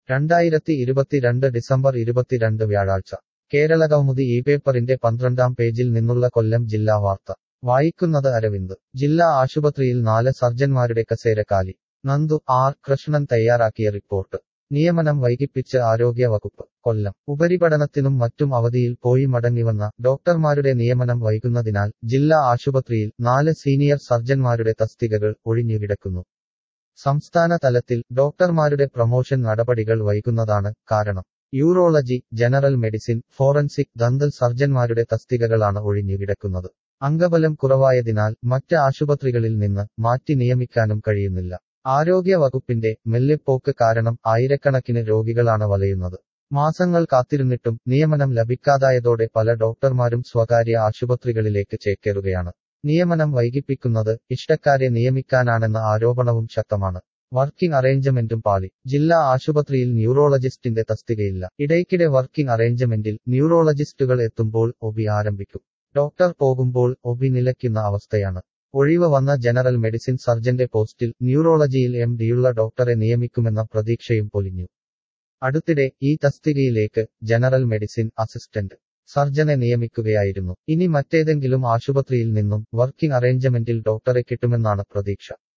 രണ്ടായിരത്തി ഇരുപത്തിരണ്ട് ഡിസംബർ ഇരുപത്തിരണ്ട് വ്യാഴാഴ്ച കേരള കൗമുദി ഈ പേപ്പറിന്റെ പന്ത്രണ്ടാം പേജിൽ നിന്നുള്ള കൊല്ലം ജില്ലാ വാർത്ത വായിക്കുന്നത് അരവിന്ദ് ജില്ലാ ആശുപത്രിയിൽ നാല് സർജൻമാരുടെ കസേര കാലി നന്ദു ആർ കൃഷ്ണൻ തയ്യാറാക്കിയ റിപ്പോർട്ട് നിയമനം വൈകിപ്പിച്ച് ആരോഗ്യ വകുപ്പ് കൊല്ലം ഉപരിപഠനത്തിനും മറ്റും അവധിയിൽ പോയി മടങ്ങിവന്ന ഡോക്ടർമാരുടെ നിയമനം വൈകുന്നതിനാൽ ജില്ലാ ആശുപത്രിയിൽ നാല് സീനിയർ സർജൻമാരുടെ തസ്തികകൾ ഒഴിഞ്ഞുകിടക്കുന്നു സംസ്ഥാന തലത്തിൽ ഡോക്ടർമാരുടെ പ്രമോഷൻ നടപടികൾ വൈകുന്നതാണ് കാരണം urology general medicine forensic dental സർജൻമാരുടെ തസ്തികകളാണ് ഒഴിഞ്ഞുകിടക്കുന്നത് അംഗബലം കുറവായതിനാൽ മറ്റ് ആശുപത്രികളിൽ നിന്ന് മാറ്റി നിയമിക്കാനും കഴിയുന്നില്ല ആരോഗ്യ വകുപ്പിന്റെ മെല്ലെപ്പോക്ക് കാരണം ആയിരക്കണക്കിന് രോഗികളാണ് വലയുന്നത് മാസങ്ങൾ കാത്തിരുന്നിട്ടും നിയമനം ലഭിക്കാതായതോടെ പല ഡോക്ടർമാരും സ്വകാര്യ ആശുപത്രികളിലേക്ക് ചേക്കേറുകയാണ് നിയമനം വൈകിപ്പിക്കുന്നത് ഇഷ്ടക്കാരെ നിയമിക്കാനാണെന്ന ആരോപണവും ശക്തമാണ് വർക്കിംഗ് അറേഞ്ച്മെന്റും പാളി ജില്ലാ ആശുപത്രിയിൽ ന്യൂറോളജിസ്റ്റിന്റെ തസ്തികയില്ല ഇടയ്ക്കിടെ വർക്കിംഗ് അറേഞ്ച്മെന്റിൽ ന്യൂറോളജിസ്റ്റുകൾ എത്തുമ്പോൾ ഒബി ആരംഭിക്കും ഡോക്ടർ പോകുമ്പോൾ ഒബി നിലയ്ക്കുന്ന അവസ്ഥയാണ് ഒഴിവ് വന്ന ജനറൽ മെഡിസിൻ സർജന്റെ പോസ്റ്റിൽ ന്യൂറോളജിയിൽ എം ഡിയുള്ള ഡോക്ടറെ നിയമിക്കുമെന്ന പ്രതീക്ഷയും പൊലിഞ്ഞു അടുത്തിടെ ഈ തസ്തികയിലേക്ക് ജനറൽ മെഡിസിൻ അസിസ്റ്റന്റ് സർജനെ നിയമിക്കുകയായിരുന്നു ഇനി മറ്റേതെങ്കിലും ആശുപത്രിയിൽ നിന്നും വർക്കിംഗ് അറേഞ്ച്മെന്റിൽ ഡോക്ടറെ കിട്ടുമെന്നാണ് പ്രതീക്ഷ